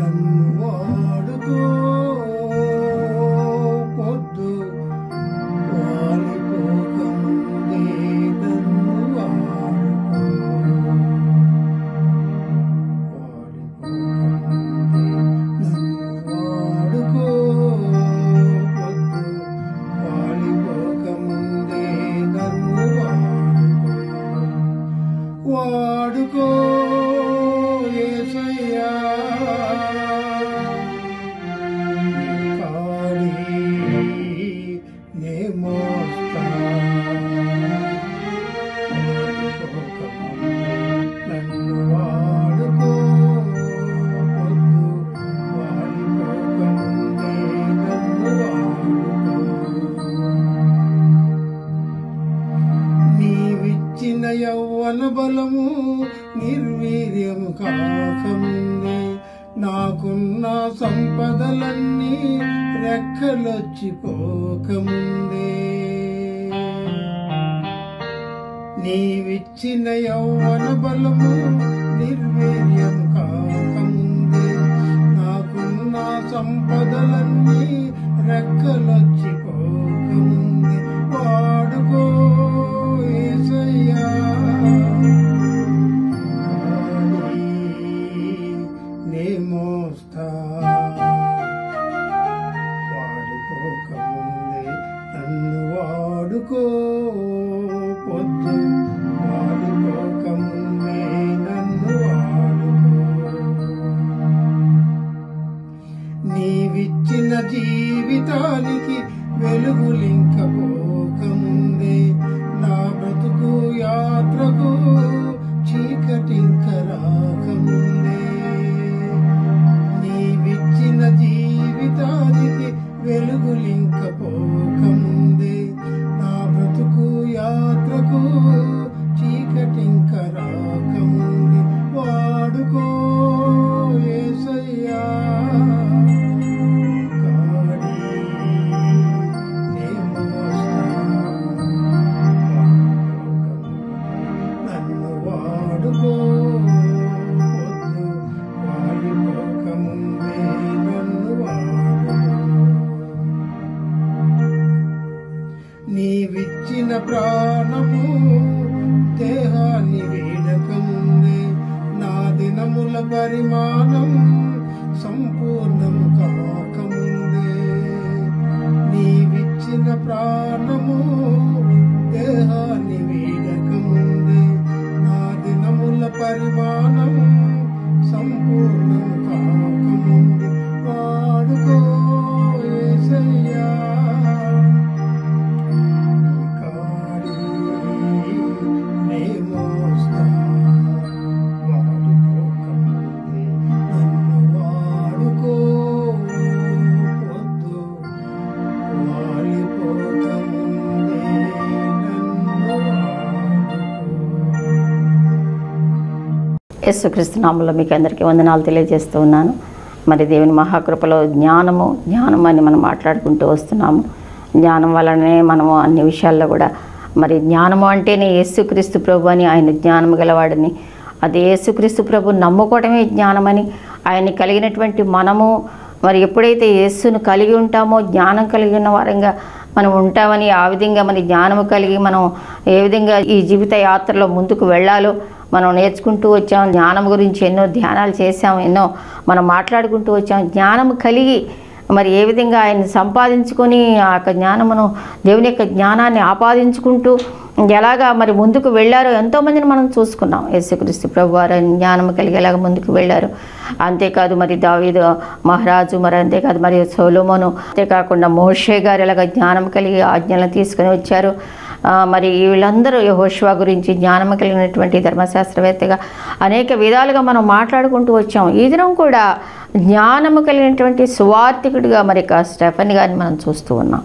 నన్ను వాడుకో పొద్దు వాలిపోకముందే నన్ను వాడుకో వాడుకో ఏసయ్యా నీ కాడి నే మోస్తా నన్ను వాడుకో పొద్దు వాడిపోకముందే నన్ను వాడుకో నీవిచ్చిన యౌవన బలము నిర్వీర్యము కాకముందే నాకున్న సంపదలన్నీ రెక్కలొచ్చిపోకముందే నీవిచ్చిన యౌవన బలము నిర్వీర్యం కాకముందే నాకున్న సంపదలన్నీ రెక్కలొచ్చిపోకముందే వాడుకో యేసయ్యా. కాడి నే మోస్తా వాడిపోకముందే నన్ను వాడుకో పొద్దు వాడిపోకముందే నన్ను వాడుకో నీవిచ్చిన జీవితానికి వెలుగులింకపోకముందే నా బ్రతుకు యాత్రకు చీకటింక రాకముందే నీవిచ్చిన జీవితానికి వెలుగులింకపోకముందే నా బ్రతుకు యాత్రకు చీకటింక రాకముందే వాడుకో యేసయ్యా కాడి నే మోస్తా నన్ను వాడుకో పొద్దు వాడిపోకముందే నన్ను వాడుకో నీవిచ్చిన ప్రాణము దేహాన్ని వీడకముందే నా దినముల పరిమాణం సంపూర్ణం కాకముందే నీవిచ్చిన ప్రాణము దేహాన్ని వీడకముందే నా దినముల పరిమాణం సంపూర్ణం కాకముందే వాడుకో యేసయ్యా కాడి నే మోస్తా వాడుకోకముందే నన్ను వాడుకో పొద్దు వాలిపోకముందే నన్ను వాడుకో యేసుక్రీస్తు నామంలో మీకు అందరికీ వందనాలు తెలియజేస్తూ ఉన్నాను మరి దేవుని మహాకృపలో జ్ఞానము జ్ఞానం అని మనం మాట్లాడుకుంటూ వస్తున్నాము జ్ఞానం వలనే మనము అన్ని విషయాల్లో కూడా మరి జ్ఞానము అంటేనే యేసుక్రీస్తు ప్రభు అని ఆయన జ్ఞానము గలవాడని అది యేసుక్రీస్తు ప్రభు నమ్ముకోవడమే జ్ఞానమని ఆయన్ని కలిగినటువంటి మనము మరి ఎప్పుడైతే యేసును కలిగి ఉంటామో జ్ఞానం కలిగి ఉన్న వారంగా మనం ఉంటామని ఆ విధంగా మరి జ్ఞానము కలిగి మనం ఏ విధంగా ఈ జీవిత యాత్రలో ముందుకు వెళ్ళాలో మనం నేర్చుకుంటూ వచ్చాం జ్ఞానం గురించి ఎన్నో ధ్యానాలు చేసాం ఎన్నో మనం మాట్లాడుకుంటూ వచ్చాం జ్ఞానం కలిగి మరి ఏ విధంగా ఆయన సంపాదించుకొని ఆ యొక్క జ్ఞానమును దేవుని యొక్క జ్ఞానాన్ని ఆపాదించుకుంటూ ఎలాగా మరి ముందుకు వెళ్ళారో ఎంతోమందిని మనం చూసుకున్నాం యేసుక్రీస్తు ప్రభు వారు ఆయన జ్ఞానం కలిగి ఎలాగ ముందుకు వెళ్ళారు అంతేకాదు మరి దావీదు మహారాజు మరి అంతేకాదు మరి సోలోమోను అంతేకాకుండా మోషే గారు ఎలాగ జ్ఞానం కలిగి ఆజ్ఞలను తీసుకొని వచ్చారు ఆ, మరి వీళ్ళందరూ యహోష్వా గురించి జ్ఞానం కలిగినటువంటి ధర్మశాస్త్రవేత్తగా అనేక విధాలుగా మనం మాట్లాడుకుంటూ వచ్చాం ఈ దినం కూడా జ్ఞానము కలిగినటువంటి సువార్థికుడిగా మరి ఇక స్టెఫన్ గారిని మనం చూస్తూ ఉన్నాం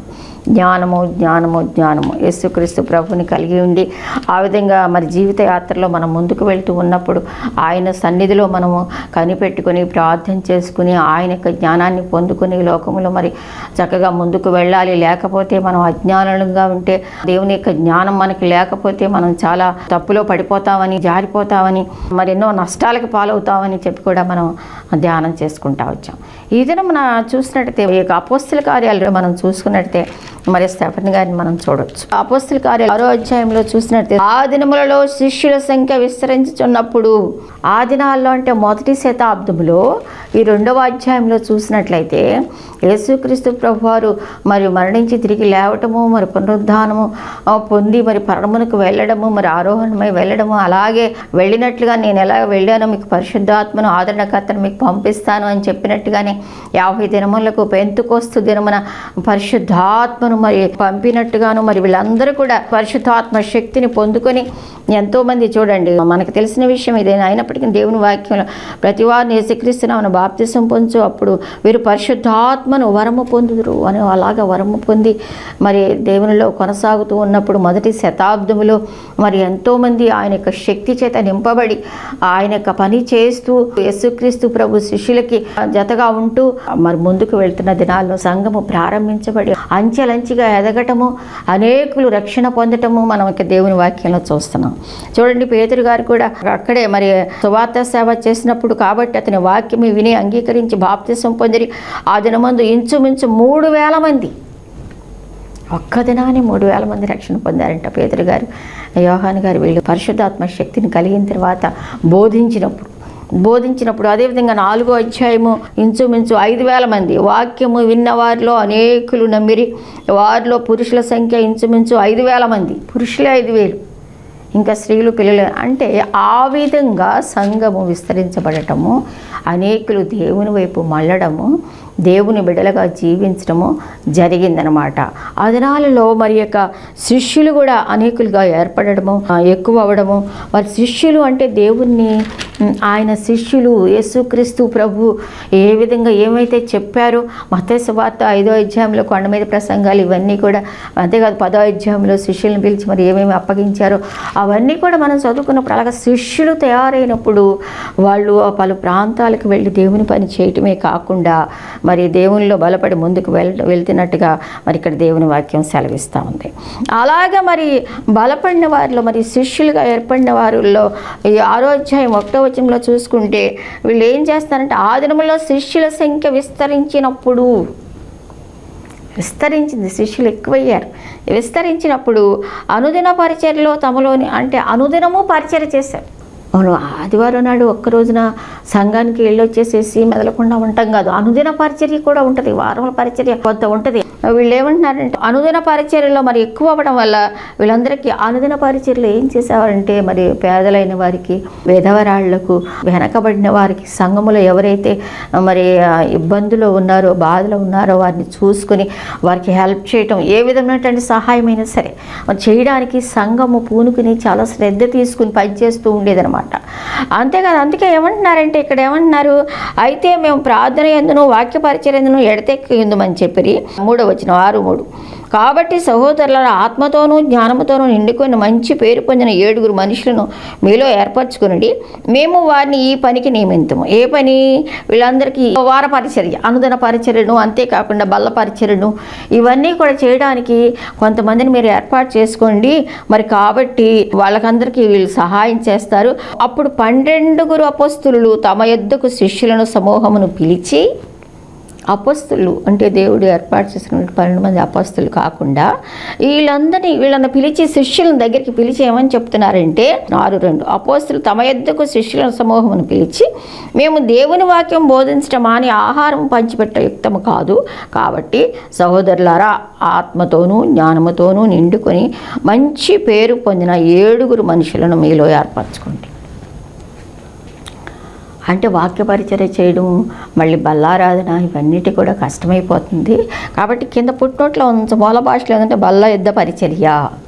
జ్ఞానము జ్ఞానము జ్ఞానము యేసుక్రీస్తు ప్రభుని కలిగి ఉండి ఆ విధంగా మరి జీవిత యాత్రలో మనం ముందుకు వెళ్తూ ఉన్నప్పుడు ఆయన సన్నిధిలో మనము కనిపెట్టుకొని ప్రార్థన చేసుకుని ఆయన యొక్క జ్ఞానాన్ని పొందుకుని ఈ లోకంలో మరి చక్కగా ముందుకు వెళ్ళాలి లేకపోతే మనం అజ్ఞానంగా ఉంటే దేవుని యొక్క జ్ఞానం మనకి లేకపోతే మనం చాలా తప్పులో పడిపోతామని జారిపోతామని మరి ఎన్నో నష్టాలకు పాలవుతామని చెప్పి కూడా మనం ధ్యానం చేసుకుంటా వచ్చాం ఈ దినం మన చూసినట్టయితే ఈ యొక్క అపోస్తుల కార్యాలు మనం చూసుకున్నట్టయితే మరి స్టెఫన్ గారిని మనం చూడొచ్చు అపోస్తుల కార్యాలు ఆరో అధ్యాయంలో చూసినట్టయితే ఆ దినములలో శిష్యుల సంఖ్య విస్తరించుచున్నప్పుడు ఆ దినాల్లో అంటే మొదటి శతాబ్దంలో ఈ రెండవ అధ్యాయంలో చూసినట్లయితే యేసుక్రీస్తు ప్రభువారు మరి మరణించి తిరిగి లేవటము మరి పునరుద్ధానము ఆ, పొంది మరి పరమునకు వెళ్ళడము మరి ఆరోహణమై వెళ్ళడము అలాగే వెళ్ళినట్లుగా నేను ఎలా వెళ్ళానో మీకు పరిశుద్ధాత్మను ఆదరణకర్తను మీకు పంపిస్తాను అని చెప్పినట్టుగానే యాభై దినములకు పెంతుకొస్తు దినమున పరిశుద్ధాత్మను మరి పంపినట్టుగాను మరి వీళ్ళందరూ కూడా పరిశుద్ధాత్మ శక్తిని పొందుకొని ఎంతోమంది చూడండి మనకు తెలిసిన విషయం ఇదేనా అయినప్పటికీ దేవుని వాక్యంలో ప్రతి వారిని యేసుక్రీస్తునామను బాప్తిసం పొంచు అప్పుడు వీరు పరిశుద్ధాత్మను వరము పొందుదురు అని అలాగా వరము పొంది మరి దేవునిలో కొనసాగుతూ ఉన్నప్పుడు మొదటి శతాబ్దములో మరి ఎంతోమంది ఆయన యొక్క శక్తి చేత నింపబడి ఆయన యొక్క పని చేస్తూ యేసుక్రీస్తు ప్రభు శిష్యులకి జతగా ఉంటూ మరి ముందుకు వెళ్తున్న దినాల్లో సంఘము ప్రారంభించబడి అంచెలంచిగా ఎదగటము అనేకులు రక్షణ పొందటము మనం ఇక దేవుని వాక్యంలో చూస్తున్నాం చూడండి పేతురు గారు కూడా అక్కడే మరి సువార్త సేవ చేసినప్పుడు కాబట్టి అతని వాక్యం విని అంగీకరించి బాప్తిసం పొందిరి ఆ దినమందు ఇంచుమించు మూడు వేల మంది ఒక్క దినాన్ని మూడు వేల మంది రక్షణ పొందారంట పేదరు గారు యోహాన్ గారు వీళ్ళు పరిశుద్ధాత్మ శక్తిని కలిగిన తర్వాత బోధించినప్పుడు బోధించినప్పుడు అదేవిధంగా నాలుగో అధ్యాయము ఇంచుమించు ఐదు వేల మంది వాక్యము విన్న వారిలో అనేకులు నమ్మిరి వారిలో పురుషుల సంఖ్య ఇంచుమించు ఐదు వేల మంది పురుషులే ఐదు వేలు ఇంకా స్త్రీలు పిల్లలు అంటే ఆ విధంగా సంఘము విస్తరించబడటము అనేకులు దేవుని వైపు మళ్ళడము దేవుని బిడలుగా జీవించడము జరిగిందనమాట ఆ దినాలలో మరి యొక్క శిష్యులు కూడా అనేకులుగా ఏర్పడము ఆ, ఎక్కువ అవ్వడము మరి శిష్యులు అంటే దేవుణ్ణి ఉమ్, ఆయన శిష్యులు యేసుక్రీస్తు ప్రభు ఏ విధంగా ఏమైతే చెప్పారో మతేసు వార్త ఐదో అధ్యాయంలో కొండ మీద ప్రసంగాలు ఇవన్నీ కూడా అంతేకాదు పదో అధ్యాయంలో శిష్యులను పిలిచి మరి ఏమేమి అప్పగించారో అవన్నీ కూడా మనం చదువుకున్నప్పుడు అలాగా శిష్యులు తయారైనప్పుడు వాళ్ళు ఆ పలు ప్రాంతాలకు వెళ్ళి దేవుని పని చేయటమే కాకుండా మరి దేవునిలో బలపడి ముందుకు వెళ్ వెళ్తున్నట్టుగా మరి ఇక్కడ దేవుని వాక్యం సెలవిస్తూ ఉంది అలాగే మరి బలపడిన వారిలో మరి శిష్యులుగా ఏర్పడిన వారిలో ఈ ఆరో అధ్యాయం ఒకటో వచనంలో చూసుకుంటే వీళ్ళు ఏం చేస్తారంటే ఆ దినములో శిష్యుల సంఖ్య విస్తరించినప్పుడు విస్తరించింది శిష్యులు ఎక్కువయ్యారు విస్తరించినప్పుడు అనుదిన పరిచర్లో తమలోని అంటే అనుదినము పరిచర్య చేశారు అవును ఆదివారం నాడు ఒక్క రోజున సంఘానికి వెళ్ళి వచ్చేసేసి మెదలకుండా ఉంటాం కాదు అనుదిన పరిచర్య కూడా ఉంటుంది వారముల పరిచర్య కొంత ఉంటుంది వీళ్ళు ఏమంటున్నారంటే అనుదిన పరిచర్యలో మరి ఎక్కువ అవ్వడం వల్ల వీళ్ళందరికీ అనుదిన పరిచర్యలో ఏం చేసేవారంటే మరి పేదలైన వారికి విధవరాళ్లకు వెనకబడిన వారికి సంఘములో ఎవరైతే మరి ఆ, ఇబ్బందులో ఉన్నారో బాధలో ఉన్నారో వారిని చూసుకొని వారికి హెల్ప్ చేయటం ఏ విధమైనటువంటి సహాయమైనా సరే మరి చేయడానికి సంఘము పూనుకుని చాలా శ్రద్ధ తీసుకుని పనిచేస్తూ ఉండేదన్నమాట అంతేకాదు అందుకే ఏమంటున్నారంటే ఇక్కడ ఏమంటున్నారు అయితే మేము ప్రార్థన ఎందును వాక్య పరిచయందును ఎడతెక్కి ఉందమని చెప్పి మూడో వచ్చిన ఆరు మూడు కాబట్టి సహోదరుల ఆత్మతోనూ జ్ఞానముతోనూ నిండుకొని మంచి పేరు పొందిన ఏడుగురు మనుషులను మీలో ఏర్పరచుకునండి మేము వారిని ఈ పనికి నియమించము ఏ పని వీళ్ళందరికీ వార పరిచర్య అనుదన పరిచర్యను అంతేకాకుండా బల్ల పరిచర్యను ఇవన్నీ కూడా చేయడానికి కొంతమందిని మీరు ఏర్పాటు చేసుకోండి మరి కాబట్టి వాళ్ళకందరికీ వీళ్ళు సహాయం చేస్తారు అప్పుడు పన్నెండుగురు అపస్తులు తమ యొద్దకు శిష్యులను సమూహమును పిలిచి అపస్తులు అంటే దేవుడు ఏర్పాటు చేసినటువంటి పన్నెండు మంది అపస్తులు కాకుండా వీళ్ళందరినీ వీళ్ళని పిలిచి శిష్యులను దగ్గరికి పిలిచి ఏమని చెప్తున్నారంటే ఆరు రెండు అపోస్తులు తమ యొద్దకు శిష్యుల సమూహమును పిలిచి మేము దేవుని వాక్యం బోధించడం అని ఆహారం పంచిపెట్ట యుక్తము కాదు కాబట్టి సహోదరులారా ఆత్మతోనూ జ్ఞానముతోనూ నిండుకొని మంచి పేరు పొందిన ఏడుగురు మనుషులను మీలో ఏర్పరచుకోండి అంటే వాక్య పరిచర్య చేయడం మళ్ళీ బల్లారాధన ఇవన్నిటి కూడా కష్టమైపోతుంది కాబట్టి కింద పుట్టినోట్లో ఉంచ మూల భాషలో ఏంటంటే బల్ల యుద్ధ పరిచర్య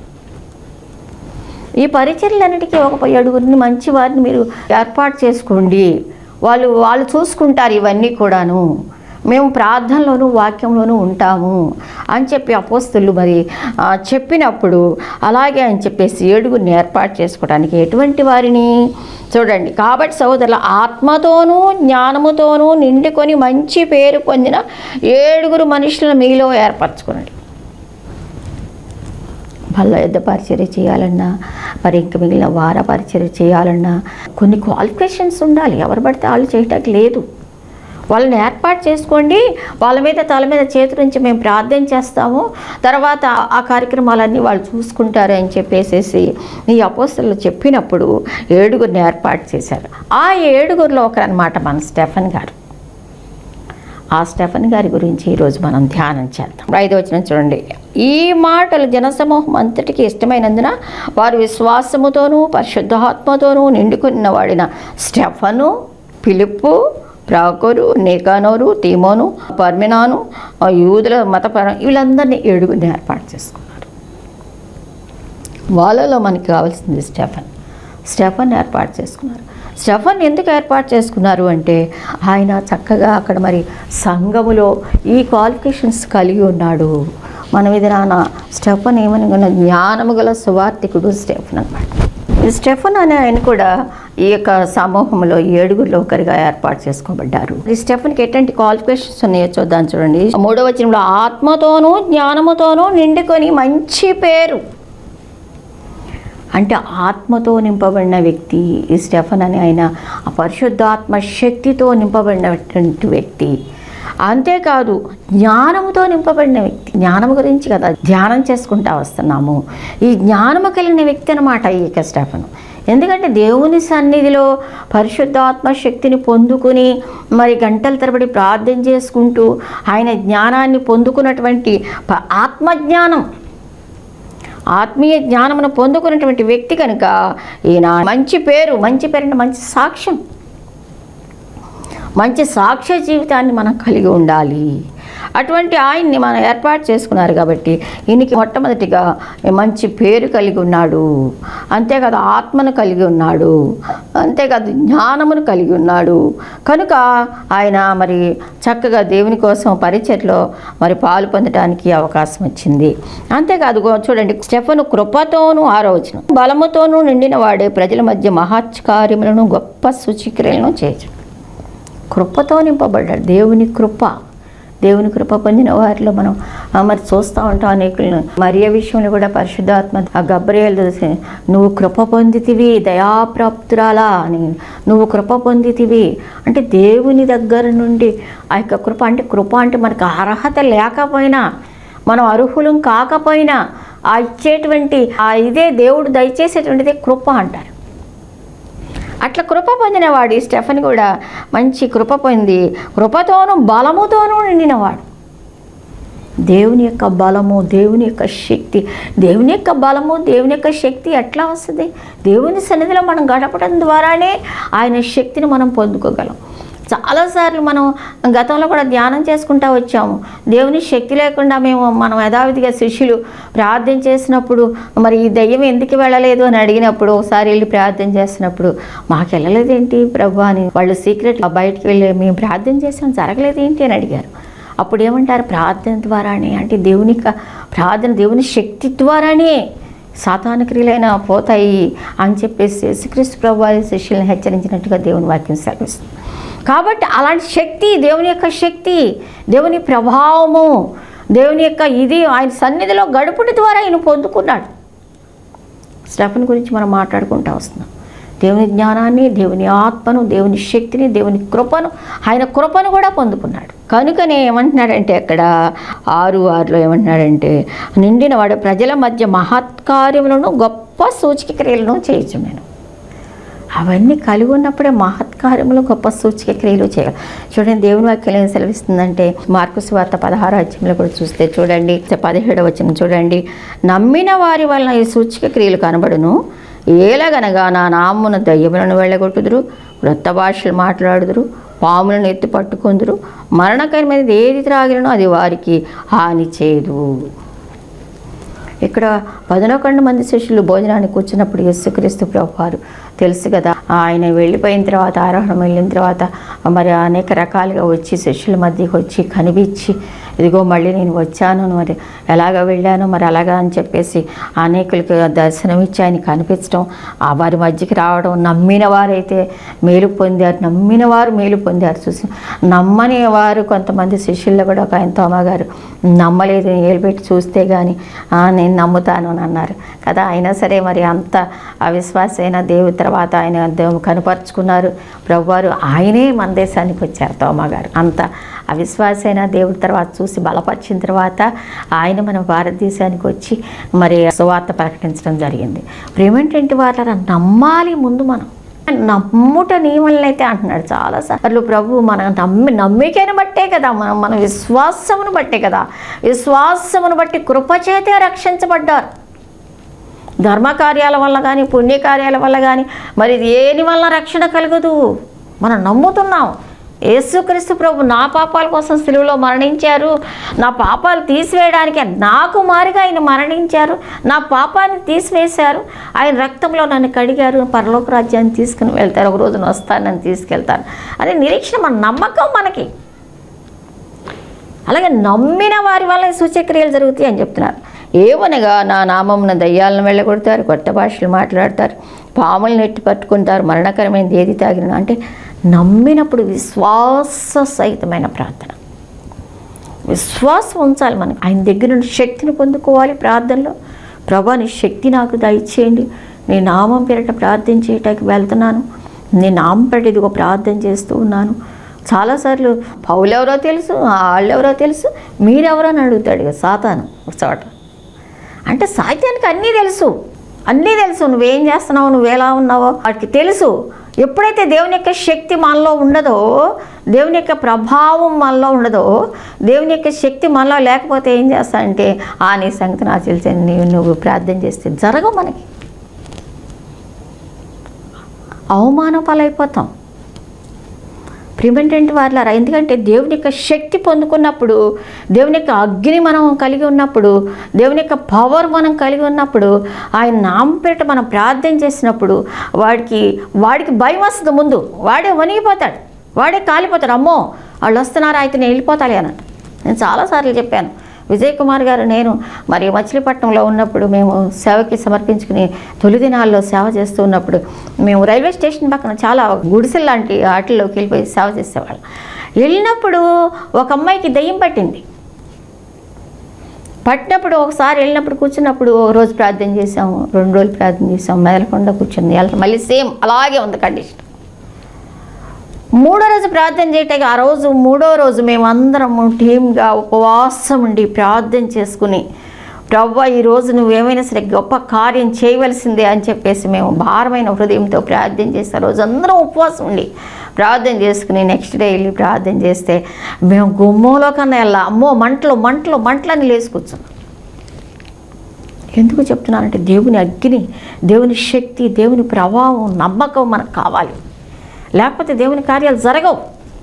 ఈ పరిచర్యలన్నిటికీ ఒక ఏడుగురిని మంచి వారిని మీరు ఏర్పాటు చేసుకోండి వాళ్ళు వాళ్ళు చూసుకుంటారు ఇవన్నీ కూడాను మేము ప్రార్థనలోను వాక్యంలోనూ ఉంటాము అని చెప్పి అపోస్తులు మరి ఆ, చెప్పినప్పుడు అలాగే అని చెప్పేసి ఏడుగురిని ఏర్పాటు చేసుకోవడానికి ఎటువంటి వారిని చూడండి కాబట్టి సహోదరుల ఆత్మతోనూ జ్ఞానముతోనూ నిండుకొని మంచి పేరు పొందిన ఏడుగురు మనుషులను మీలో ఏర్పరచుకునండి వాళ్ళ యుద్ధ పరిచర్య చేయాలన్నా మరి ఇంక మిగిలిన వార పరిచర్య చేయాలన్నా కొన్ని క్వాలిఫికేషన్స్ ఉండాలి ఎవరు పడితే వాళ్ళు చేయటానికి లేదు వాళ్ళని ఏర్పాటు చేసుకోండి వాళ్ళ మీద తల మీద చేతి నుంచి మేము ప్రార్థన చేస్తాము తర్వాత ఆ కార్యక్రమాలన్నీ వాళ్ళు చూసుకుంటారు అని చెప్పేసేసి ఈ అపోస్తలు చెప్పినప్పుడు ఏడుగురిని ఏర్పాటు చేశారు ఆ ఏడుగురిలో ఒకరనమాట మన స్టెఫన్ గారు ఆ స్టెఫన్ గారి గురించి ఈరోజు మనం ధ్యానం చేద్దాం ఐదో వచ్చిన చూడండి ఈ మాటలు జనసమూహం అంతటికి ఇష్టమైనందున వారు విశ్వాసముతోనూ పరిశుద్ధాత్మతోనూ నిండుకున్న వాడిన స్టెఫను పిలుపు ప్రాకోరు నికానోరు తీమోను పర్మినాను ఆ యూదుల మతపర వీళ్ళందరినీ ఏడుగురిని ఏర్పాటు చేసుకున్నారు వాళ్ళలో మనకి కావాల్సింది స్టెఫన్ స్టెఫన్ ఏర్పాటు చేసుకున్నారు స్టెఫన్ ఎందుకు ఏర్పాటు చేసుకున్నారు అంటే ఆయన చక్కగా అక్కడ మరి సంఘములో ఈ క్వాలిఫికేషన్స్ కలిగి ఉన్నాడు మన మీద నాన్న స్టెఫన్ ఏమని ఉన్న జ్ఞానము గల సువార్థికుడు స్టెఫన్ అనమాట ఈ స్టెఫన్ అనే ఆయన కూడా ఈ యొక్క సమూహంలో ఏడుగురిలో ఒకరిగా ఏర్పాటు చేసుకోబడ్డారు ఈ స్టెఫన్కి ఎటువంటి క్వాలిఫికేషన్స్ ఉన్నాయో చూద్దాం చూడండి మూడవ వచనంలో ఆత్మతోనూ జ్ఞానముతోనూ నిండుకొని మంచి పేరు అంటే ఆత్మతో నింపబడిన వ్యక్తి ఈ స్టెఫన్ అని ఆయన ఆ పరిశుద్ధాత్మ శక్తితో నింపబడినటువంటి వ్యక్తి అంతేకాదు జ్ఞానముతో నింపబడిన వ్యక్తి జ్ఞానము గురించి కదా ధ్యానం చేసుకుంటా వస్తున్నాము ఈ జ్ఞానము కలిగిన వ్యక్తి అనమాట ఈ యొక్క స్టెఫన్ ఎందుకంటే దేవుని సన్నిధిలో పరిశుద్ధాత్మ శక్తిని పొందుకుని మరి గంటల తరబడి ప్రార్థన చేసుకుంటూ ఆయన జ్ఞానాన్ని పొందుకున్నటువంటి ప- ఆత్మజ్ఞానం ఆత్మీయ జ్ఞానమును పొందుకున్నటువంటి వ్యక్తి కనుక ఈయన మంచి పేరు మంచి పేరు అంటే మంచి సాక్ష్యం మంచి సాక్ష్య జీవితాన్ని మనం కలిగి ఉండాలి అటువంటి ఆయన్ని మనం ఏర్పాటు చేసుకున్నారు కాబట్టి ఈయనకి మొట్టమొదటిగా మంచి పేరు కలిగి ఉన్నాడు అంతేకాదు ఆత్మను కలిగి ఉన్నాడు అంతేకాదు జ్ఞానమును కలిగి ఉన్నాడు కనుక ఆయన మరి చక్కగా దేవుని కోసం పరిచయలో మరి పాలు పొందడానికి అవకాశం వచ్చింది అంతేకాదు గో- చూడండి స్టెఫను కృపతోనూ ఆరోచన బలముతోనూ నిండిన వాడే ప్రజల మధ్య మహాత్కార్యములను గొప్ప సూచిక్రియలను చేయచ్చు కృపతో నింపబడ్డాడు దేవుని కృప దేవుని కృప పొందిన వారిలో మనం ఆ, మరి చూస్తూ ఉంటాం అనేకులను మరియ విషయంలో కూడా పరిశుద్ధాత్మ ఆ గబ్రియలు చూసి నువ్వు కృప పొందితివి దయాప్రాప్తురాలా అని నువ్వు కృప పొందితివి అంటే దేవుని దగ్గర నుండి ఆ యొక్క కృప అంటే కృప అంటే మనకు అర్హత లేకపోయినా మనం అర్హులం కాకపోయినా ఆ ఇచ్చేటువంటి ఆ ఇదే దేవుడు దయచేసేటువంటిదే కృప అంటారు అట్లా కృప పొందినవాడు ఈ స్టెఫన్ కూడా మంచి కృప పొంది కృపతోనూ బలముతోనూ నిండినవాడు దేవుని యొక్క బలము దేవుని యొక్క శక్తి దేవుని యొక్క బలము దేవుని యొక్క శక్తి ఎట్లా వస్తుంది దేవుని సన్నిధిలో మనం గడపడం ద్వారానే ఆయన శక్తిని మనం పొందుకోగలం చాలాసార్లు మనం గతంలో కూడా ధ్యానం చేసుకుంటా వచ్చాము దేవుని శక్తి లేకుండా మేము మనం యథావిధిగా శిష్యులు ప్రార్థన చేసినప్పుడు మరి ఈ దయ్యం ఎందుకు వెళ్ళలేదు అని అడిగినప్పుడు ఒకసారి వెళ్ళి ప్రార్థన చేసినప్పుడు మాకు వెళ్ళలేదేంటి ప్రభు అని వాళ్ళు సీక్రెట్ బయటికి వెళ్ళి మేము ప్రార్థన చేసాం జరగలేదేంటి అని అడిగారు అప్పుడు ఏమంటారు ప్రార్థన ద్వారానే అంటే దేవుని యొక్క ప్రార్థన దేవుని శక్తి ద్వారానే సాతాన క్రియలైన పోతాయి అని చెప్పేసి యేసుక్రీస్తు ప్రభు వారి శిష్యులను హెచ్చరించినట్టుగా దేవుని వాక్యం సెలవిస్తుంది కాబట్టి అలాంటి శక్తి దేవుని యొక్క శక్తి దేవుని ప్రభావము దేవుని యొక్క ఇది ఆయన సన్నిధిలో గడుపుటి ద్వారా ఆయన పొందుకున్నాడు స్టెఫన్ గురించి మనం మాట్లాడుకుంటూ వస్తున్నాం దేవుని జ్ఞానాన్ని దేవుని ఆత్మను దేవుని శక్తిని దేవుని కృపను ఆయన కృపను కూడా పొందుకున్నాడు కనుకనే ఏమంటున్నాడంటే అక్కడ ఆరు ఆరులో ఏమంటున్నాడంటే నిండిన వాడు ప్రజల మధ్య మహత్కార్యములను గొప్ప సూచిక క్రియలను చేయుచున్నాను అవన్నీ కలిగి ఉన్నప్పుడే మహత్కార్యములు గొప్ప సూచిక క్రియలు చేయాలి చూడండి దేవుని వాక్యం ఏం సెలవిస్తుందంటే మార్కు వార్త పదహారు అధ్యాయంలో కూడా చూస్తే చూడండి పదిహేడవ వచ్చిన చూడండి నమ్మిన వారి వలన ఈ సూచిక క్రియలు కనబడును ఏలగనగా నా నామ్మున దయ్యములను వెళ్ళగొట్టుదురు వృత్త భాషలు మాట్లాడుదురు పాములను ఎత్తి పట్టుకుందురు మరణకరమైనది ఏది త్రాగినో అది వారికి హాని చేయదు ఇక్కడ పదనొకండు మంది శిష్యులు భోజనానికి కూర్చున్నప్పుడు యేసుక్రీస్తు ప్రభు వారు తెలుసు కదా ఆయన వెళ్ళిపోయిన తర్వాత ఆరోహణం వెళ్ళిన తర్వాత మరి అనేక రకాలుగా వచ్చి శిష్యుల మధ్యకి వచ్చి కనిపించి ఇదిగో మళ్ళీ నేను వచ్చాను మరి ఎలాగ వెళ్ళాను మరి అలాగా అని చెప్పేసి అనేకులకు దర్శనమిచ్చి ఆయన కనిపించడం ఆ వారి మధ్యకి రావడం నమ్మిన వారైతే మేలు పొందారు నమ్మిన వారు మేలు పొందారు చూసి నమ్మని వారు కొంతమంది శిష్యుల్లో కూడా ఒక ఆయన తోమ గారు నమ్మలేదు ఏలుపెట్టి చూస్తే కానీ నేను నమ్ముతాను అని అన్నారు కదా అయినా సరే మరి అంత అవిశ్వాసైన దేవుడి తర్వాత ఆయన దేవు కనపరుచుకున్నారు ప్రభువారు ఆయనే మన దేశానికి వచ్చారు తోమ గారు అంత అవిశ్వాసైన దేవుడి తర్వాత చూసి బలపరిచిన తర్వాత ఆయన మన భారతదేశానికి వచ్చి మరి సువార్త ప్రకటించడం జరిగింది ప్రేమేంటంటే వాళ్ళ నమ్మాలి ముందు మనం నమ్ముట నియమల్ని అయితే అంటున్నాడు చాలా సార్లు ప్రభు మనం నమ్మి నమ్మికను బట్టే కదా మనం మన విశ్వాసమును బట్టే కదా విశ్వాసమును బట్టి కృపచేతే రక్షించబడ్డారు ధర్మకార్యాల వల్ల కానీ పుణ్యకార్యాల వల్ల కానీ మరి దేని వల్ల రక్షణ కలగదు మనం నమ్ముతున్నాం యేసుక్రీస్తు ప్రభు నా పాపాల కోసం సిలువలో మరణించారు నా పాపాలు తీసివేయడానికి నాకు మారిగా ఆయన మరణించారు నా పాపాన్ని తీసివేశారు ఆయన రక్తంలో నన్ను కడిగారు పరలోక రాజ్యాన్ని తీసుకుని వెళ్తారు ఒక రోజున వస్తాను నన్ను తీసుకెళ్తాను అనే నిరీక్షణ మన నమ్మకం మనకి అలాగే నమ్మిన వారి వల్ల ఈ సూచక్రియలు జరుగుతాయి అని చెప్తున్నారు ఏమనగా నా నామమున దయ్యాలను వెళ్ళగొడతారు కొత్త భాషలు మాట్లాడతారు పాములను ఎట్టి పట్టుకుంటారు మరణకరమైనది ఏది తాగిన అంటే నమ్మినప్పుడు విశ్వాస సహితమైన ప్రార్థన విశ్వాసం ఉంచాలి మనకి ఆయన దగ్గర నుండి శక్తిని పొందుకోవాలి ప్రార్థనలో ప్రభా నీ శక్తి నాకు దయచేయండి నీ నామం పేరిట ప్రార్థన చేయటానికి వెళ్తున్నాను నీ నామం పేరిట ఇదిగో ప్రార్థన చేస్తూ ఉన్నాను చాలాసార్లు పౌలెవరో తెలుసు వాళ్ళెవరో తెలుసు మీరెవరో అని అడుగుతాడు ఇక సాతాను ఒక చోట అంటే సాహిత్యానికి అన్నీ తెలుసు అన్నీ తెలుసు నువ్వేం చేస్తున్నావు నువ్వు ఎలా ఉన్నావో వాటికి తెలుసు ఎప్పుడైతే దేవుని యొక్క శక్తి మనలో ఉండదో దేవుని యొక్క ప్రభావం మనలో ఉండదో దేవుని యొక్క శక్తి మనలో లేకపోతే ఏం చేస్తానంటే ఆ నీ సంగతి నాకు తెలిసి నీవు నువ్వు ప్రార్థన చేస్తే జరగవు మనకి అవమాన పాలైపోతాం ప్రిమెంటెంట్ వాళ్ళారా ఎందుకంటే దేవుని యొక్క శక్తి పొందుకున్నప్పుడు దేవుని యొక్క అగ్ని మనం కలిగి ఉన్నప్పుడు దేవుని యొక్క పవర్ మనం కలిగి ఉన్నప్పుడు ఆయన నామపేట మనం ప్రార్థన చేసినప్పుడు వాడికి వాడికి భయం వస్తుంది ముందు వాడే వణిగిపోతాడు వాడే కాలిపోతాడు అమ్మో వాళ్ళు వస్తున్నారా అయితే నేను వెళ్ళిపోతాలి అన్నట్టు నేను చాలాసార్లు చెప్పాను విజయ్ కుమార్ గారు నేను మరి మచిలీపట్నంలో ఉన్నప్పుడు మేము సేవకి సమర్పించుకుని తొలి దినాల్లో సేవ చేస్తూ ఉన్నప్పుడు మేము రైల్వే స్టేషన్ పక్కన చాలా గుడిసెలు లాంటి వాటిల్లోకి వెళ్ళిపోయి సేవ చేసేవాళ్ళం వెళ్ళినప్పుడు ఒక అమ్మాయికి దయ్యం పట్టింది పట్టినప్పుడు ఒకసారి వెళ్ళినప్పుడు కూర్చున్నప్పుడు ఒక రోజు ప్రార్థన చేసాము రెండు రోజులు ప్రార్థన చేసాము మేలకుండా కూర్చుంది వెళ్తాం మళ్ళీ సేమ్ అలాగే ఉంది కండిషన్ మూడో రోజు ప్రార్థన చేయటానికి ఆ రోజు మూడో రోజు మేమందరము టీమ్గా ఉపవాసం ఉండి ప్రార్థన చేసుకుని ప్రవ్వ ఈ రోజు నువ్వేమైనా సరే గొప్ప కార్యం చేయవలసిందే అని చెప్పేసి మేము భారమైన హృదయంతో ప్రార్థన చేస్తే ఆ రోజు అందరం ఉపవాసం ఉండి ప్రార్థన చేసుకుని నెక్స్ట్ డే వెళ్ళి ప్రార్థన చేస్తే మేము గుమ్మంలో కన్నా వెళ్ళా అమ్మో మంటలు మంటలు మంటలని లేసుకొచ్చాం ఎందుకు చెప్తున్నానంటే దేవుని అగ్ని దేవుని శక్తి దేవుని ప్రభావం నమ్మకం మనకు కావాలి లేకపోతే దేవుని కార్యాలు జరగవు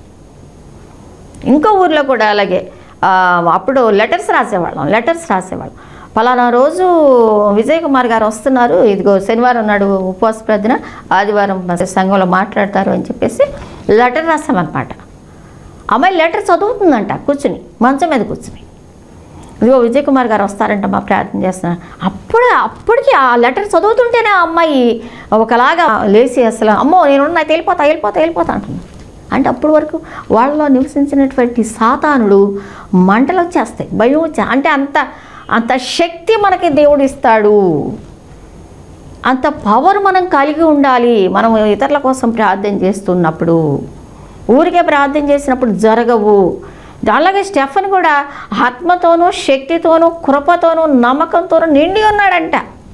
ఇంకో ఊర్లో కూడా అలాగే ఆ, అప్పుడు లెటర్స్ రాసేవాళ్ళం లెటర్స్ రాసేవాళ్ళం పలానా రోజు విజయ్ కుమార్ గారు వస్తున్నారు ఇదిగో శనివారం నాడు ఉపవాస ప్రార్థన ఆదివారం సంఘంలో మాట్లాడతారు అని చెప్పేసి లెటర్ రాసామన్నమాట అమ్మాయి లెటర్ చదువుతుందంట కూర్చుని మంచం మీద కూర్చుని ఇదిగో విజయ్ కుమార్ గారు వస్తారంట మా ప్రార్థన చేస్తున్నారు అప్పుడు అప్పటికి ఆ లెటర్ చదువుతుంటేనే ఆ అమ్మాయి ఒకలాగా లేచి అసలు అమ్మో నేను నాకు వెళ్ళిపోతా వెళ్ళిపోతా వెళ్ళిపోతా అంటుంది అంటే అప్పటి వరకు వాళ్ళలో నివసించినటువంటి సాతానుడు మంటలు వచ్చేస్తాయి భయం వచ్చే అంటే అంత అంత శక్తి మనకి దేవుడు ఇస్తాడు అంత పవర్ మనం కలిగి ఉండాలి మనం ఇతరుల కోసం ప్రార్థన చేస్తున్నప్పుడు ఊరికే ప్రార్థన చేసినప్పుడు జరగవు అలాగే స్టెఫన్ కూడా ఆత్మతోనూ శక్తితోనూ కృపతోనూ నమ్మకంతోనూ నిండి ఉన్నాడంట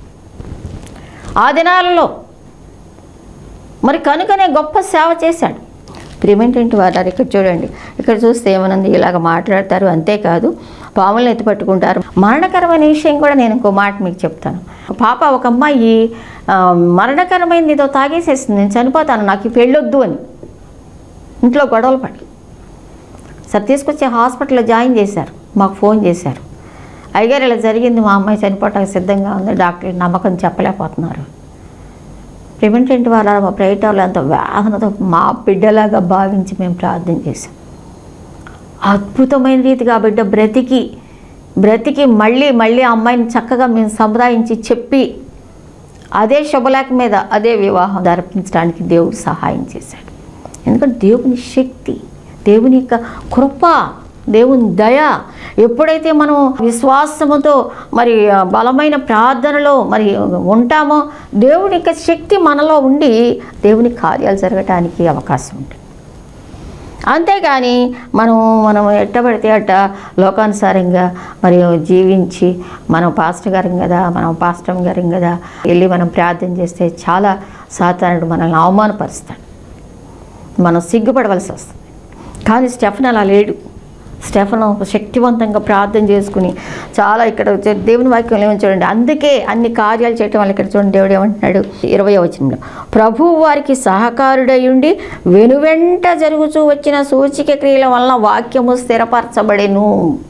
ఆ దినాలలో మరి కనుకనే గొప్ప సేవ చేశాడు ప్రిమెంటెంట్ వారు ఇక్కడ చూడండి ఇక్కడ చూస్తే ఏమనుంది ఇలాగ మాట్లాడతారు అంతేకాదు పాములను ఎత్తి పట్టుకుంటారు మరణకరమైన విషయం కూడా నేను ఇంకో మాట మీకు చెప్తాను పాప ఒక అమ్మాయి ఆ, మరణకరమైనది ఏదో తాగేసేసింది నేను చనిపోతాను నాకు ఈ పెళ్ళొద్దు అని ఇంట్లో గొడవలు పడి సరే తీసుకొచ్చి హాస్పిటల్లో జాయిన్ చేశారు మాకు ఫోన్ చేశారు అయ్యగారు ఇలా జరిగింది మా అమ్మాయి చనిపోవటానికి సిద్ధంగా ఉంది డాక్టర్ నమ్మకం చెప్పలేకపోతున్నారు ప్రివెంటెంట్ వాళ్ళ మా ప్రేటాలు అంత వేదనతో మా బిడ్డలాగా భావించి మేము ప్రార్థన చేశాం అద్భుతమైన రీతిగా ఆ బిడ్డ బ్రతికి బ్రతికి మళ్ళీ మళ్ళీ ఆ అమ్మాయిని చక్కగా మేము సముదాయించి చెప్పి అదే శుభలేఖ మీద అదే వివాహం జరిపించడానికి దేవుడు సహాయం చేశాడు ఎందుకంటే దేవుని శక్తి దేవుని యొక్క కృప దేవుని దయ ఎప్పుడైతే మనం విశ్వాసముతో మరి ఆ, బలమైన ప్రార్థనలో మరి ఉంటామో దేవుని యొక్క శక్తి మనలో ఉండి దేవుని కార్యాలు జరగటానికి అవకాశం ఉంటుంది అంతేగాని మనం మనం ఎట్టబడితే అట్ట లోకానుసారంగా మరి జీవించి మనం పాస్టర్ గారం కదా మనం పాస్టర్ గారం కదా వెళ్ళి మనం ప్రార్థన చేస్తే చాలా సాధారణుడు మనల్ని అవమానపరుస్తాడు మనం సిగ్గుపడవలసి వస్తుంది కానీ స్టెఫన్ అలా లేడు స్టెఫన్ శక్తివంతంగా ప్రార్థన చేసుకుని చాలా ఇక్కడ వచ్చే దేవుని వాక్యం ఏమని చూడండి అందుకే అన్ని కార్యాలు చేయటం వల్ల ఇక్కడ చూడండి దేవుడు ఏమంటున్నాడు ఇరవై వచనంలో ప్రభు వారికి సహకారుడై ఉండి వెనువెంట జరుగుతూ వచ్చిన సూచిక క్రియల వలన వాక్యము స్థిరపరచబడెను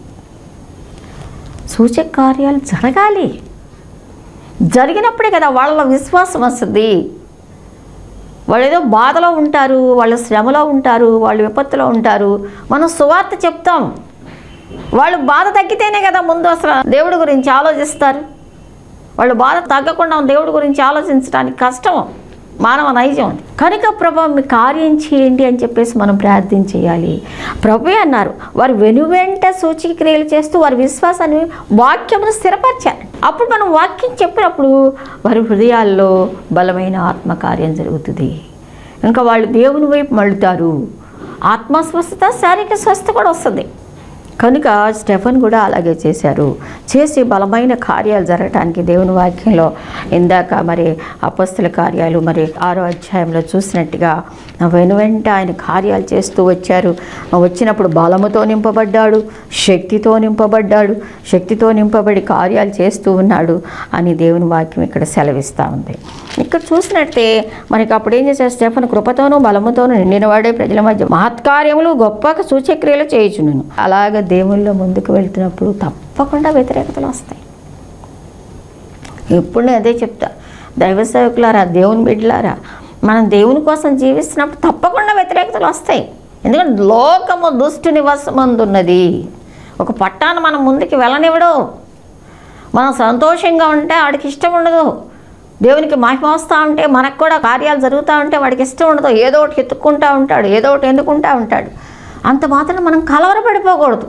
సూచక కార్యాలు జరగాలి జరిగినప్పుడే కదా వాళ్ళ విశ్వాసం వస్తుంది వాళ్ళు ఏదో బాధలో ఉంటారు వాళ్ళు శ్రమలో ఉంటారు వాళ్ళు విపత్తులో ఉంటారు మనం సువార్త చెప్తాం వాళ్ళు బాధ తగ్గితేనే కదా ముందు అసలు దేవుడి గురించి ఆలోచిస్తారు వాళ్ళు బాధ తగ్గకుండా దేవుడి గురించి ఆలోచించడానికి కష్టం మానవ నైజం అది కనుక ప్రభా మీ కార్యం చేయండి అని చెప్పేసి మనం ప్రార్థన చేయాలి ప్రభు అన్నారు వారు వెనువెంట సూచిక క్రియలు చేస్తూ వారి విశ్వాసాన్ని వాక్యమును స్థిరపరిచారు అప్పుడు మనం వాక్యం చెప్పినప్పుడు వారి హృదయాల్లో బలమైన ఆత్మకార్యం జరుగుతుంది ఇంకా వాళ్ళు దేవుని వైపు మళ్ళుతారు ఆత్మస్వస్థత శారీరక స్వస్థత కూడా వస్తుంది కనుక స్టెఫన్ కూడా అలాగే చేశారు చేసి బలమైన కార్యాలు జరగటానికి దేవుని వాక్యంలో ఇందాక మరి అపస్తుల కార్యాలు మరి ఆరో అధ్యాయంలో చూసినట్టుగా వెనువెంట ఆయన కార్యాలు చేస్తూ వచ్చారు వచ్చినప్పుడు బలముతో నింపబడ్డాడు శక్తితో నింపబడ్డాడు శక్తితో నింపబడి కార్యాలు చేస్తూ ఉన్నాడు అని దేవుని వాక్యం ఇక్కడ సెలవిస్తూ ఉంది ఇక్కడ చూసినట్టే మనకి అప్పుడు ఏం చేశారు స్టెఫన్ కృపతోనూ బలముతోనూ నిండినవాడే ప్రజల మధ్య మహత్కార్యములు గొప్ప సూచక్రియలు చేయుచును అలాగ దేవుల్లో ముందుకు వెళ్తున్నప్పుడు తప్పకుండా వ్యతిరేకతలు వస్తాయి ఎప్పుడు నేను అదే చెప్తా దైవ సేవకులారా దేవుని బిడ్డలారా మనం దేవుని కోసం జీవిస్తున్నప్పుడు తప్పకుండా వ్యతిరేకతలు వస్తాయి ఎందుకంటే లోకము దుష్టుని వశమందున్నది ఒక పట్టాన్ని మనం ముందుకు వెళ్ళనివ్వడు మనం సంతోషంగా ఉంటే వాడికి ఇష్టం ఉండదు దేవునికి మహిమ వస్తూ ఉంటే మనకు కూడా కార్యాలు జరుగుతూ ఉంటే వాడికి ఇష్టం ఉండదు ఏదో ఒకటి ఎత్తుక్కుంటూ ఉంటాడు ఏదో ఒకటి ఎందుకుంటూ ఉంటాడు అంత మాత్రం మనం కలవరపడిపోకూడదు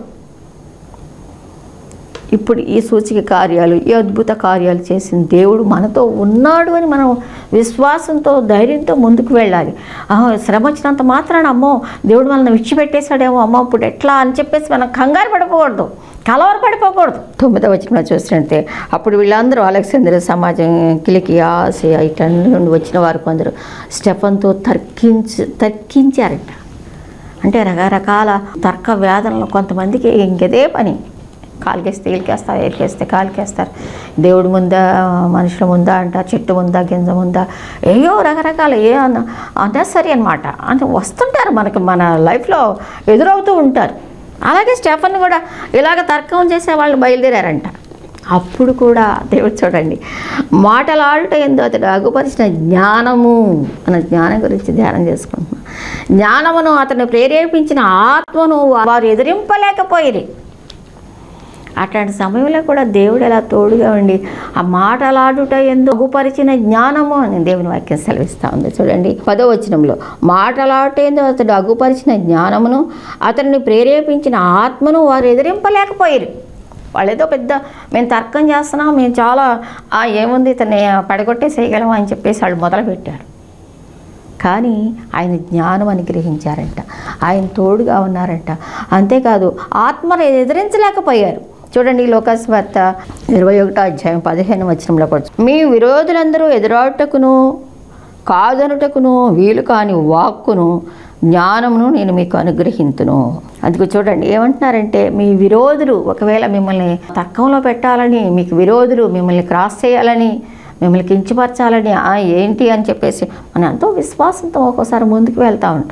ఇప్పుడు ఈ సూచిక కార్యాలు ఈ అద్భుత కార్యాలు చేసిన దేవుడు మనతో ఉన్నాడు అని మనం విశ్వాసంతో ధైర్యంతో ముందుకు వెళ్ళాలి ఆహా, శ్రమ వచ్చినంత మాత్రాన అమ్మో దేవుడు మనల్ని విడిచిపెట్టేశాడేమో అమ్మో ఇప్పుడు ఎట్లా అని చెప్పేసి మనం కంగారు పడిపోకూడదు కలవర పడిపోకూడదు తొమ్మిదవ వచనంలో చూసినట్టే అప్పుడు వీళ్ళందరూ అలెగ్జాంద్ర సమాజం కిలికి ఆసియా ఇట్లన్నీ నుండి వచ్చిన వారు కొందరు స్టెఫన్తో తర్కించి తర్కించారట అంటే రకరకాల తర్క వేదనలు కొంతమందికి ఇంకదే పని కాలికేస్తే వీళ్ళకేస్తారు ఏరికేస్తే కాలికేస్తారు దేవుడి ముందా మనుషుల ముందా అంటారు చెట్టు ముందా గింజ ముందా ఏయో రకరకాల ఏ అన్న అంటే సరే అనమాట అంటే వస్తుంటారు మనకి మన లైఫ్లో ఎదురవుతూ ఉంటారు అలాగే స్టెఫన్ కూడా ఇలాగ తర్కం చేసే వాళ్ళు బయలుదేరారంట అప్పుడు కూడా దేవుడు చూడండి మాటలాడుట ఎందు అతడు అగుపరిచిన జ్ఞానము మన జ్ఞానం గురించి ధ్యానం చేసుకుంటున్నాం జ్ఞానమును అతను ప్రేరేపించిన ఆత్మను వారు ఎదిరింపలేకపోయేది అట్లాంటి సమయంలో కూడా దేవుడు ఎలా తోడుగా ఉండి ఆ మాటలాడుట ఎందు అగుపరిచిన జ్ఞానము అని దేవుని వాక్యం సెలవిస్తూ ఉంది చూడండి పదో వచనంలో మాటలాడుట ఎందు అతడు అగుపరిచిన జ్ఞానమును అతన్ని ప్రేరేపించిన ఆత్మను వారు ఎదిరింపలేకపోయారు వాళ్ళు ఏదో పెద్ద మేము తర్కం చేస్తున్నాం మేము చాలా "ఆ, ఏముంది ఇతన్ని పడగొట్టేసేయగలం అని చెప్పేసి వాళ్ళు మొదలుపెట్టారు కానీ ఆయన జ్ఞానం అనుగ్రహించారంట ఆయన తోడుగా ఉన్నారంట అంతేకాదు ఆత్మను ఎదిరించలేకపోయారు చూడండి ఈ లోకాస్వార్త ఇరవై ఒకటో అధ్యాయం పదిహేను వచనంలో కూడా మీ విరోధులందరూ ఎదురాటకును కాదనుటకును వీలు కాని వాక్కును జ్ఞానమును నేను మీకు అనుగ్రహింతును అందుకు చూడండి ఏమంటున్నారంటే మీ విరోధులు ఒకవేళ మిమ్మల్ని తర్కంలో పెట్టాలని మీకు విరోధులు మిమ్మల్ని క్రాస్ చేయాలని మిమ్మల్ని కించపరచాలని "ఆ, ఏంటి అని చెప్పేసి మనం ఎంతో విశ్వాసంతో ఒక్కోసారి ముందుకు వెళ్తూ ఉంటాం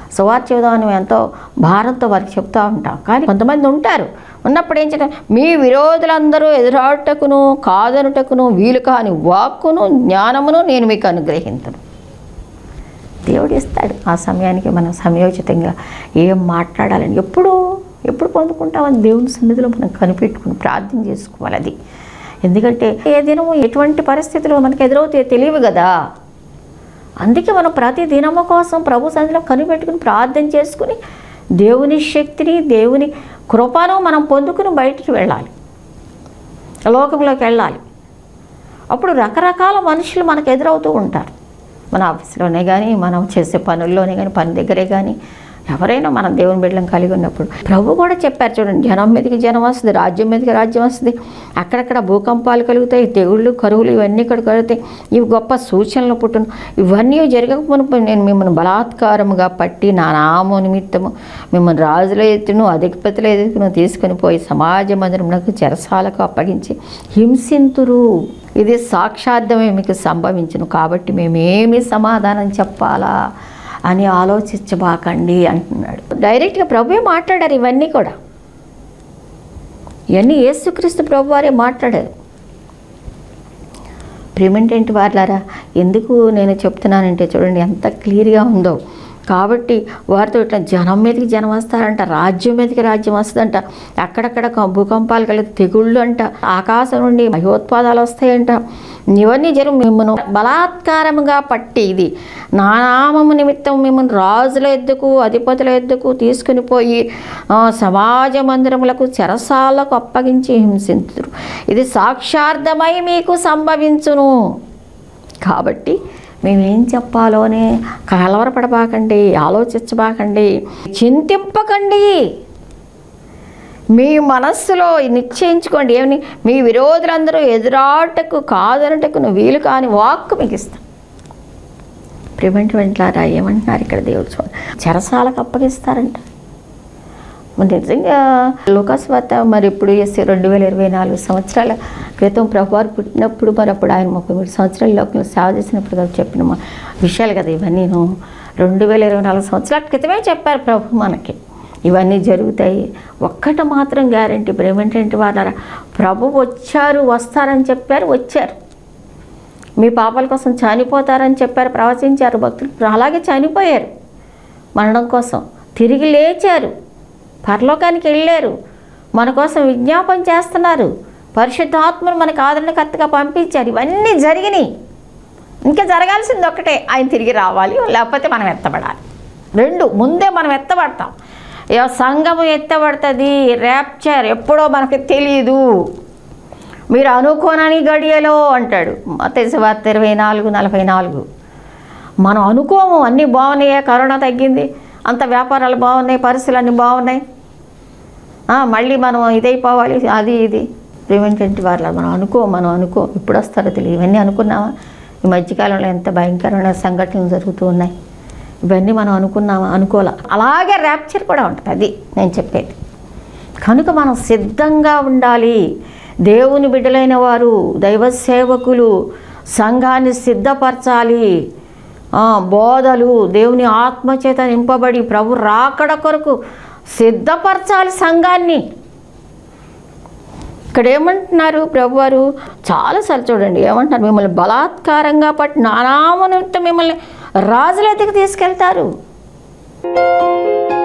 సువార్త చెబుదామని మేము ఎంతో భారంతో వారికి చెప్తూ ఉంటాం కానీ కొంతమంది ఉంటారు ఉన్నప్పుడు ఏం చేయడం మీ విరోధులందరూ ఎదురాటకును కాదనుటకును వీలు కాని వాక్కును జ్ఞానమును నేను మీకు అనుగ్రహించను దేవుడు ఇస్తాడు ఆ సమయానికి మనం సమయోచితంగా ఏం మాట్లాడాలని ఎప్పుడు ఎప్పుడు పొందుకుంటామని దేవుని సన్నిధిలో మనం కనిపెట్టుకుని ప్రార్థన చేసుకోవాలి అది ఎందుకంటే ఏ దినము ఎటువంటి పరిస్థితులు మనకు ఎదురవుతాయో తెలియవు కదా అందుకే మనం ప్రతి దినము కోసం ప్రభు సన్నిధిలో కనిపెట్టుకుని ప్రార్థన చేసుకుని దేవుని శక్తిని దేవుని కృపను మనం పొందుకుని బయటికి వెళ్ళాలి లోకంలోకి వెళ్ళాలి అప్పుడు రకరకాల మనుషులు మనకు ఎదురవుతూ ఉంటారు మన ఆఫీస్లోనే కానీ మనం చేసే పనుల్లోనే కానీ పని దగ్గరే కానీ ఎవరైనా మనం దేవుని బిడ్డలం కలిగి ఉన్నప్పుడు ప్రభు కూడా చెప్పారు చూడండి జనం మీదకి జనం వస్తుంది రాజ్యం మీదకి రాజ్యం వస్తుంది అక్కడక్కడ భూకంపాలు కలుగుతాయి తెగుళ్ళు కరువులు ఇవన్నీ ఇక్కడ కలుగుతాయి ఇవి గొప్ప సూచనలు పుట్టును ఇవన్నీ జరగకపోయినప్పుడు నేను మిమ్మల్ని బలాత్కారముగా పట్టి నా నామ నిమిత్తము మిమ్మల్ని రాజుల ఎత్తును అధిపతుల ఎదుగును తీసుకొని పోయి సమాజ మందిరమునకు చెరసాలకు అప్పగించి హింసింతురు ఇది సాక్షార్థమే మీకు సంభవించును కాబట్టి మేమేమి సమాధానం చెప్పాలా అని ఆలోచించబాకండి అంటున్నాడు డైరెక్ట్గా ప్రభువే మాట్లాడారు ఇవన్నీ కూడా ఇవన్నీ యేసుక్రీస్తు ప్రభు వారే మాట్లాడారు ప్రిమెంటెంట్ వాళ్ళారా ఎందుకు నేను చెప్తున్నానంటే చూడండి ఎంత క్లియర్గా ఉందో కాబట్టి వారితో ఇట్లా జనం మీదకి జనం వస్తారంట రాజ్యం మీదకి రాజ్యం వస్తుందంట అక్కడక్కడ క- భూకంపాలు కలిగి తెగుళ్ళు అంట ఆకాశం నుండి మహోత్పాదాలు వస్తాయంట ఇవన్నీ జరు మిమ్మల్ని బలాత్కారముగా పట్టి ఇది నా నామము నిమిత్తం మిమ్మల్ని రాజుల ఎద్దుకు అధిపతుల ఎద్దుకు తీసుకుని పోయి ఆ, సమాజ మందిరములకు చెరసాలకు అప్పగించి హింసించురు ఇది సాక్షార్థమై మీకు సంభవించును కాబట్టి మేమేం చెప్పాలోనే కలవరపడబాకండి ఆలోచించబాకండి చింతింపకండి మీ మనస్సులో నిశ్చయించుకోండి ఏమని మీ విరోధులందరూ ఎదురాటకు కాదనటకు వీలు కాని వాక్కు మీకు ఇస్తాం ప్రివెంట్ వెంట్లారా ఏమంటున్నారు ఇక్కడ దేవుడు చూడండి చెరసాలకు అప్పగిస్తారంట మరి నిజంగా లోకాస్ వార్త మరి ఇప్పుడు ఎస్సీ రెండు వేల ఇరవై నాలుగు సంవత్సరాల క్రితం ప్రభువారు పుట్టినప్పుడు మరి అప్పుడు ఆయన ముప్పై మూడు సంవత్సరాల లోకంలో సేవ చేసినప్పుడు కదా చెప్పిన మా విషయాలు కదా ఇవన్నీ రెండు వేల ఇరవై నాలుగు సంవత్సరాల క్రితమే చెప్పారు ప్రభు మనకి ఇవన్నీ జరుగుతాయి ఒక్కటి మాత్రం గ్యారంటీ ఏమిటంటే వాళ్ళ ప్రభు వచ్చారు వస్తారని చెప్పారు వచ్చారు మీ పాపాల కోసం చనిపోతారని చెప్పారు ప్రవచించారు భక్తులు అలాగే చనిపోయారు మరణం కోసం తిరిగి లేచారు పరలోకానికి వెళ్ళారు మన కోసం విజ్ఞాపన చేస్తున్నారు పరిశుద్ధాత్మను మనకు ఆదరణకర్తగా పంపించారు ఇవన్నీ జరిగినాయి ఇంకా జరగాల్సింది ఒక్కటే ఆయన తిరిగి రావాలి లేకపోతే మనం ఎత్తబడాలి రెండు ముందే మనం ఎత్తబడతాం ఇక సంఘము ఎత్తబడుతుంది ర్యాప్చర్ ఎప్పుడో మనకు తెలియదు మీరు అనుకోనని గడియలో అంటాడు మతేశ్వార్త ఇరవై నాలుగు నలభై నాలుగు మనం అనుకోము అన్నీ బాగున్నాయా కరోనా తగ్గింది అంత వ్యాపారాలు బాగున్నాయి పరిస్థితులు అన్నీ బాగున్నాయి ఆ, మళ్ళీ మనం ఇదైపోవాలి అది ఇది ప్రివెంటెంట్ వాళ్ళ మనం అనుకో మనం అనుకో ఇప్పుడు వస్తారో తెలియదు ఇవన్నీ అనుకున్నామా ఈ మధ్యకాలంలో ఎంత భయంకరమైన సంఘటనలు జరుగుతూ ఉన్నాయి ఇవన్నీ మనం అనుకున్నామా అనుకోలే అలాగే ర్యాప్చర్ కూడా ఉంటుంది అది నేను చెప్పేది కనుక మనం సిద్ధంగా ఉండాలి దేవుని బిడ్డలైన వారు దైవ సేవకులు సంఘాన్ని సిద్ధపరచాలి ఆ, బోధలు దేవుని ఆత్మచేత నింపబడి ప్రభు రాకడ కొరకు సిద్ధపరచాలి సంఘాన్ని ఇక్కడ ఏమంటున్నారు ప్రభువారు చాలాసార్లు చూడండి ఏమంటున్నారు మిమ్మల్ని బలాత్కారంగా పట్టి నానామనిమిత్తం మిమ్మల్ని రాజుల ఎదుగు తీసుకెళ్తారు